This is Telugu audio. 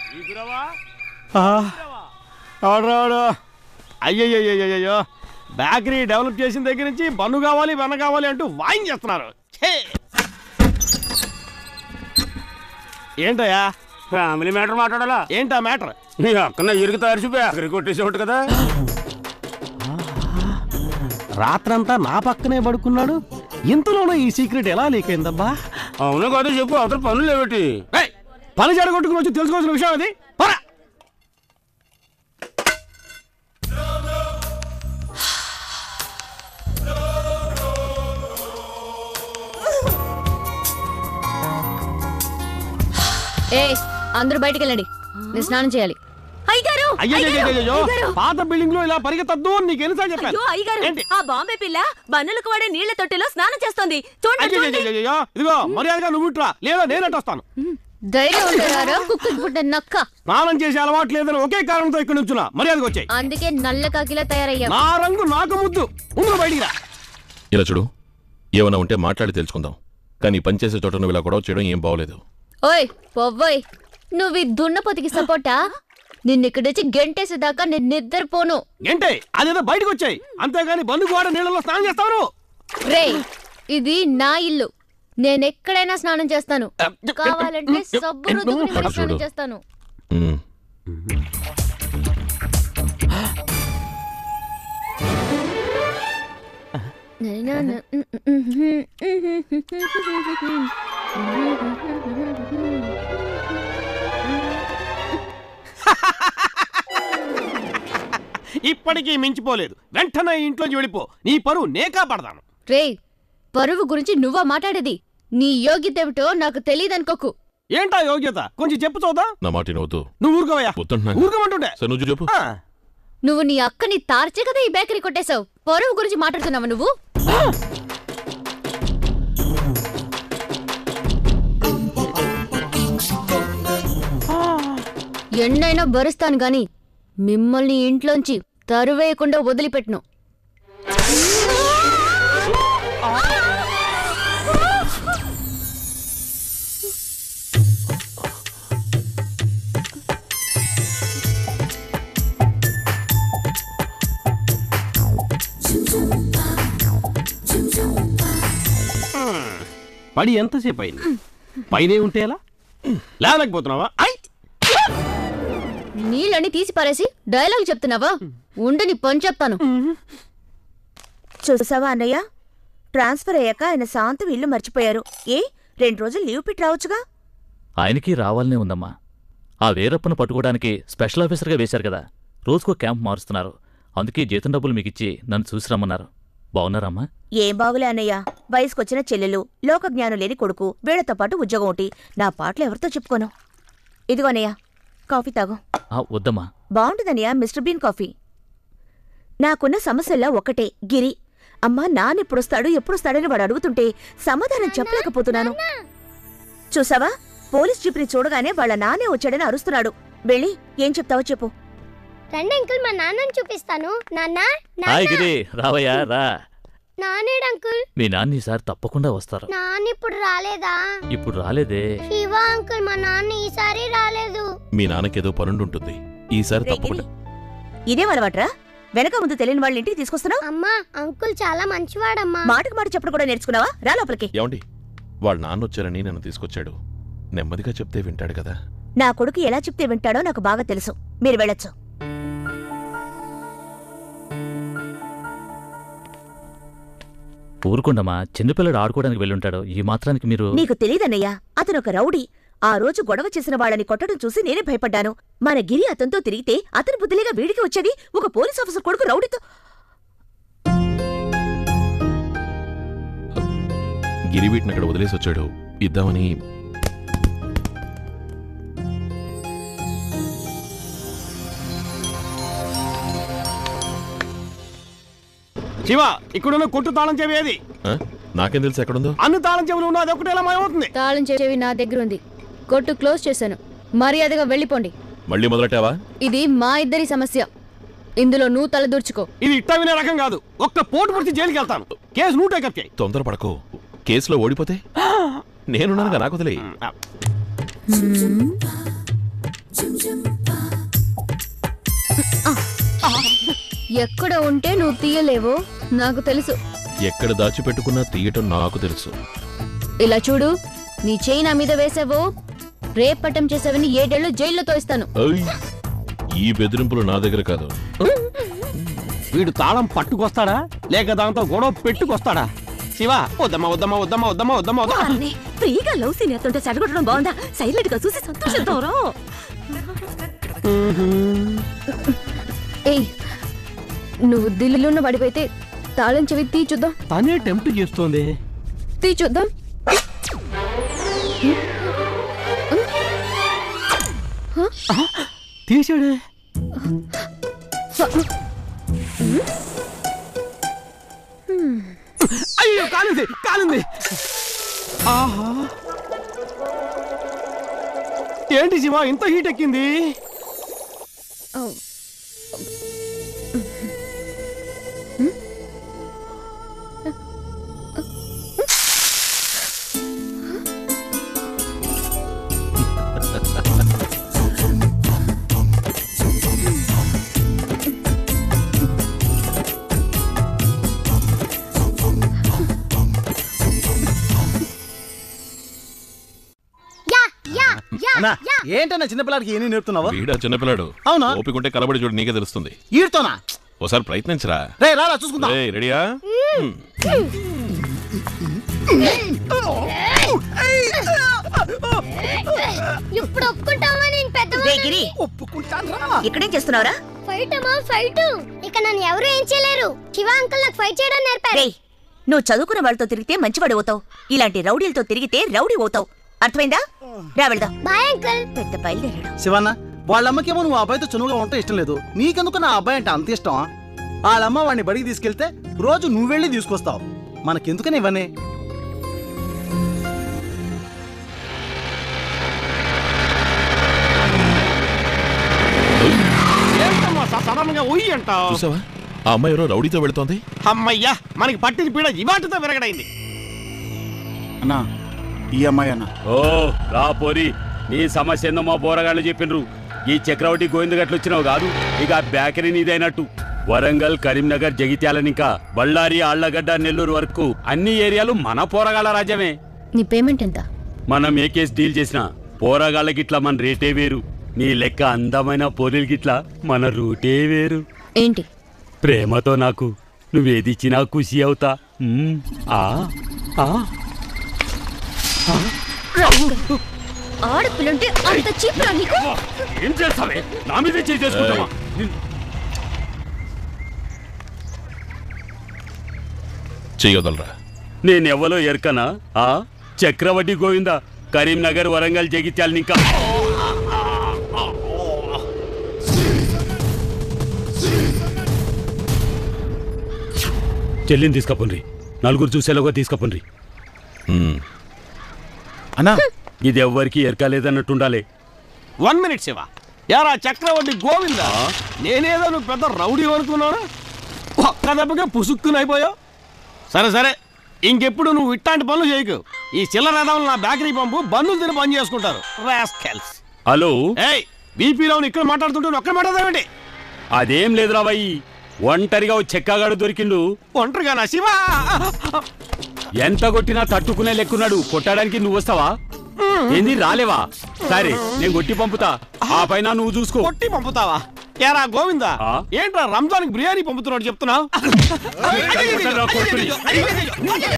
ఆడు అయ్యయ్యో బేకరీ డెవలప్ చేసిన దగ్గర నుంచి బన్ను కావాలి వెన్న కావాలి అంటూ వాయించేస్తున్నారు ఛే! ఏంటయ్యా ఫ్యామిలీ మ్యాటర్ మాట్లాడాలా ఏంటా మ్యాటర్ నీ అక్కన ఇరుగు తరిచి బేకరీ కొట్టేసేవాడు కదా రాత్రంతా నా పక్కనే పడుకున్నాడు ఇంతలోనూ ఈ సీక్రెట్ ఎలా లీక్ అయిందబ్బా అవును కాదు చెప్పు అవతల పనులు లేవటి ఏయ్, పని జడగొట్టుకుని వచ్చి తెలుసుకోవాల్సిన విషయం అది పరా ఏ అందరూ బయటికి వెళ్ళండి నేను స్నానం చేయాలి అయ్యగారు అయ్యో పాత బిల్డింగ్ లో ఇలా పరిగెత్తద్దు అని నీకు ఎన్నిసార్లు చెప్పాను అయ్యో అయ్యగారు ఏంటి ఆ బాంబే పిల్ల బన్నులకు వాడే నీళ్ల తొట్టెలో స్నానం చేస్తోంది చూడండి చూడండి. అయ్యో ఇదిగో మర్యాదగా నువ్వు ఇట్రా లేదా నేనట్టు వస్తాను ధైర్యం ఉంటారా కుక్కకి పుట్టిన నక్క స్నానం చేసే అలవాటు లేదని ఒకే కారణంతో ఇక్కడ నుంచున్నా మర్యాదగా వచ్చాయి అందుకే నల్ల కాకిలా తయారయ్యా నా రంగు నాకు ముద్దు ముందు బయటికి రా ఇలా చూడు ఏమైనా ఉంటే మాట్లాడి తెలుసుకుందాం కానీ ఈ పనిచేసే చోట నువ్వు ఇలా గొడవ చేయడం ఏం బాగోలేదు ఓయ్ పొవ్వోయ్ నువ్వు ఈ దున్నపోతికి సపోర్టా నిన్నిక్కడిచ్చి గెంటేసేదాకా నేను నిద్రపోను ఏంటే అదేదో బయటకు వచ్చాయి అంతేగాని బంధు గోడ నీళ్ళలో స్నానం చేస్తావు రే ఇది నా ఇల్లు నేను ఎక్కడైనా స్నానం చేస్తాను కావాలంటే సబ్బు రుద్దుకుని మరీ స్నానం చేస్తాను ఉమ్. ఇప్పటికీ మించిపోలేదు వెంటనే ఈ ఇంట్లోంచి వెళ్ళిపో నీ పరువు నేకా పడతాను రే పరువు గురించి నువ్వా మాట్లాడేది నీ యోగ్యతేమిటో నాకు తెలియదనుకోకు ఏంటా యోగ్యత కొంచెం చెప్పు చూద్దాం నా మాట వినవద్దు నువ్వు ఊరుకోవయ్యా వద్దంటున్నాను ఊరుకోమంటుండే సరే నువ్వు చెప్పు ఆ, నువ్వు నీ అక్కని తార్చే కదా ఈ బేకరీ కొట్టేశావు పరువు గురించి మాట్లాడుతున్నావా నువ్వు ఎన్నైనా భరుస్తాను గాని మిమ్మల్ని ఇంట్లోంచి తరువేయకుండా వదిలిపెట్టను పడి ఎంతసేపు అయింది పైనే ఉంటే ఎలా లేలేకపోతున్నావా ఐ! నీళ్ళని తీసి పారేసి డైలాగ్ చెప్తున్నావా ఉండని పని చెప్తాను చూసావా అన్నయ్య ట్రాన్స్ఫర్ అయ్యాక ఆయన శాంతం ఇల్లు మర్చిపోయారు ఏ రెండు రోజులు లీవ్ పెట్టి రావచ్చుగా ఆయనకి రావాలనే ఉందమ్మా ఆ వీరప్పను పట్టుకోవడానికి స్పెషల్ ఆఫీసర్గా వేశారు కదా రోజుకో క్యాంప్ మారుస్తున్నారు అందుకే జీతం డబ్బులు మీకు ఇచ్చి నన్ను చూసి రమ్మన్నారు బాగున్నారమ్మా ఏం బాగులే అన్నయ్య వయసుకొచ్చిన చెల్లెలు లోక జ్ఞానం లేని కొడుకు వీళ్లతో పాటు ఉద్యోగం ఒకటి నా పాటలు ఎవరితో చెప్పుకోను ఇదిగో అన్నయ్య కాఫీ తాగు ఆ, వద్దమ్మా బాగుంటుందన్నయ్య మిస్టర్ బీన్ కాఫీ నాకున్న సమస్యల్లో ఒకటే గిరి అమ్మా నాన్నెప్పుడొస్తాడు ఎప్పుడొస్తాడని వాడు అడుగుతుంటే సమాధానం చెప్పలేకపోతున్నాను చూసావా పోలీస్ జీప్ని చూడగానే వాళ్ళ నాన్నే వచ్చాడని అరుస్తున్నాడు వెళ్ళి ఏం చెప్తావో చెప్పు రండి అంకుల్ మా నాన్నని చూపిస్తాను నాన్న హాయ్ గిరి రావయ్యా రా నానేడు అంకుల్ మీ నాన్న ఈసారి తప్పకుండా వస్తారు నాన్న ఇప్పుడు రాలేదా ఇప్పుడు రాలేదే శివ అంకుల్ మా నాన్న ఈసారి రాలేదు మీ నాన్నకేదో పనుండుంటుంది ఈసారి రే తప్పకుండా గిరి, ఇదేం అలవాట్రా వెనక ముందు తెలియని వాళ్ళ ఇంటికి తీసుకొస్తున్నావు అమ్మా అంకుల్ చాలా మంచివాడమ్మా మాటకు మాట చెప్పడం కూడా నేర్చుకున్నావా రా లోపలికి ఏమండి వాళ్ళ నాన్న వచ్చారని నన్ను తీసుకొచ్చాడు నెమ్మదిగా చెప్తే వింటాడు కదా నా కొడుకు ఎలా చెప్తే వింటాడో నాకు బాగా తెలుసు మీరు వెళ్ళొచ్చు ఊరుకోండమ్మా చిన్నపిల్లడు ఆడుకోవడానికి వెళ్ళుంటాడు ఈ మాత్రానికి మీరు నీకు తెలియదన్నయ్యా అతను ఒక రౌడీ ఆ రోజు గొడవ చేసిన వాళ్ళని కొట్టడం చూసి నేనే భయపడ్డాను మన గిరి అతనితో తిరిగితే అతని బుద్ధిలేగా వీడికి వచ్చేది ఒక పోలీస్ ఆఫీసర్ కొడుకు రౌడీతో గిరి వీటిని అక్కడ వదిలేసి వచ్చాడు ఇద్దామని శివ ఇక్కడున్న కొట్టు తాళం చెవి ఏది ఆ? నాకేం తెలుసు ఎక్కడుందో అన్ని తాళం చెవులు ఉన్నా అది ఒకటి ఎలా మాయమవుతుంది తాళం చెవి నా దగ్గర ఉంది కొట్టు క్లోజ్ చేశాను మర్యాదగా వెళ్ళిపోండి మళ్ళీ మొదలెట్టావా ఇది మా ఇద్దరి సమస్య ఇందులో నువ్వు తలదూర్చుకో ఇది ఇట్టా వినే రకం కాదు ఒక్క పోటు పుడిచి జైలుకి వెళ్తాను కేసు నువ్వు టేకప్ చేయి తొందరపడకు కేసులో ఓడిపోతే నేనున్నానుగా నాకు వదిలేయ్ ఎక్కడ ఉంటే నువ్వు తీయలేవో నాకు తెలుసు ఎక్కడ దాచిపెట్టుకున్నా తీయటం నాకు తెలుసు ఇలా చూడు నీ చేయి నా మీద వేసావో రేపట్టం చేసావని ఏడేళ్లు జైల్లో తోయిస్తాను ఐ, ఈ బెదిరింపులు నా దగ్గర కాదు వీడు తాళం పట్టుకొస్తాడా లేక దాంతో గొడవ పెట్టుకొస్తాడా శివ వద్దమ్మా వద్దమ్మా వద్దమ్మా వద్దమ్మా వద్దమ్మా వద్దమ్మా వారిని ఫ్రీగా లవ్ సీన్ ఎత్తుంటే చెడగొట్టడం బాగుందా సైలెంట్ గా చూసి సంతోషిద్దాం ఏయ్ నువ్వు దిల్లున్న పడిపోతే తాళం చెవి తీ చూద్దాం తనే టెంప్ట్ చేస్తోంది తీ చూద్దాం తీసాడే అయ్యో కాలింది కాలింది ఆహా ఏంటి శివ ఇంత హీట్ ఎక్కింది యా యా యా అన్నా ఏంటన్నా చిన్నపిల్లాడికి ఏమీ నేర్పుతున్నావు వీడా చిన్నపిల్లాడు అవునా? ఓపికంటే కలబడి చూడు నీకే తెలుస్తుంది ఈడుతోనా ఓసారి ప్రయత్నించరా రే రారా చూసుకుందాం రేయ్, రెడీయా ఇప్పుడు ఒప్పుకుంటావా నేను పెద్ద రే గిరి ఇక్కడేం చేస్తున్నావురా ఫైట్ అమ్మా ఫైట్ ఇక నన్ను ఎవరు ఏం చేయలేరు శివ అంకుల్ నాకు ఫైట్ చేయడం నేర్పారు రే నువ్వు చదువుకున్న వాళ్ళతో తిరిగితే మంచివాడు అవుతావు ఇలాంటి రౌడీలతో తిరిగితే రౌడీ అవుతావు అర్థమైందా రా వెళ్దాం బాయ్ అంకుల్ పెద్ద బయలుదేరాడు శివన్న వాళ్ళ అమ్మకేమో నువ్వు ఆ అబ్బాయితో చనువుగా ఉంటే ఇష్టం లేదు నీకెందుకు నా అబ్బాయి అంటే అంత ఇష్టం వాళ్ళమ్మ వాడిని బడికి తీసుకెళ్తే రోజు నువ్వు వెళ్ళి తీసుకొస్తావు మనకెందుకని ఇవన్నీ ఏంటమ్మా సడన్ గా ఉయ్యి అంటావు చూసావా ఆ అమ్మాయి ఎవరో రౌడీతో వెళుతోంది అమ్మయ్యా మనకి పట్టిన పీడ ఇవాటితో విరగడైంది అన్నా ఈ అమ్మాయి అన్న ఓ రా పోరి నీ సమస్య ఏందో మా పోరగాళ్ళు చెప్పిండ్రు ఈ చక్రవర్తి గోవింద గట్లు వచ్చినావు కాదు ఇక ఆ బేకరీ నీదైనట్టు వరంగల్ కరీంనగర్ జగిత్యాలని ఇంకా బళ్ళారి ఆళ్లగడ్డ నెల్లూరు వరకు అన్ని ఏరియాలు మన పోరగాళ్ళ రాజ్యమే నీ పేమెంట్ ఎంత మనం ఏ కేసు డీల్ చేసినా పోరగాళ్ళ గిట్ల మన రేటే వేరు నీ లెక్క అందమైన పోరీల గిట్ల మన రూటే వేరు ఏంటి ప్రేమతో నాకు నువ్వేది ఇచ్చినా ఖుషి అవుతా మ్మ్. ఆ ఆ ఆడపిల్లంటే అంత చీపురా నీకు ఏం చేస్తావే నా మీద చేయి చేసుకుంటావా చెయ్యొదలరా నేనెవ్వలో ఎరకనా ఆ చక్రవడ్డీ గోవింద కరీంనగర్ వరంగల్ జగిత్యాలని ఇంకా చెల్లిని తీసుకపోండి నలుగురు చూసేలాగా తీసుకపోండి ఉమ్. అన్నా ఇది ఎవ్వరికి ఎరకలేదన్నట్టుండాలి వన్ మినిట్ శివ యారా చక్రవర్తి గోవింద నేనేదో నువ్వు పెద్ద రౌడీ అనుకున్నాను ఒక్క దెబ్బకే పుసుక్కుని అయిపోయావు సరే సరే ఇంకెప్పుడు నువ్వు ఇట్లాంటి పనులు చేయకు ఈ చిల్లర రథంలో నా బేకరీ పంపు బన్నులు తిని పని చేసుకుంటారు రాస్కెల్స్ హలో ఏయ్ బీపీలో ఇక్కడ మాట్లాడుతుంటే నువ్వు ఒక్కడ మాట్లాడదామండి అదేం లేదురా బాయి ఒంటరిగా ఓ చెక్కగాడు దొరికిండు ఒంటరిగా నా శివ ఎంత కొట్టినా తట్టుకునే లెక్కున్నాడు కొట్టడానికి నువ్వు వస్తావా ఏంది రాలేవా సరే నేను కొట్టి పంపుతా ఆ పైన నువ్వు చూసుకో కొట్టి పంపుతావా ఏరా గోవిందా ఆ? ఏంట్రా రంజాన్కి బిర్యానీ పంపుతున్నాడు చెప్తున్నావు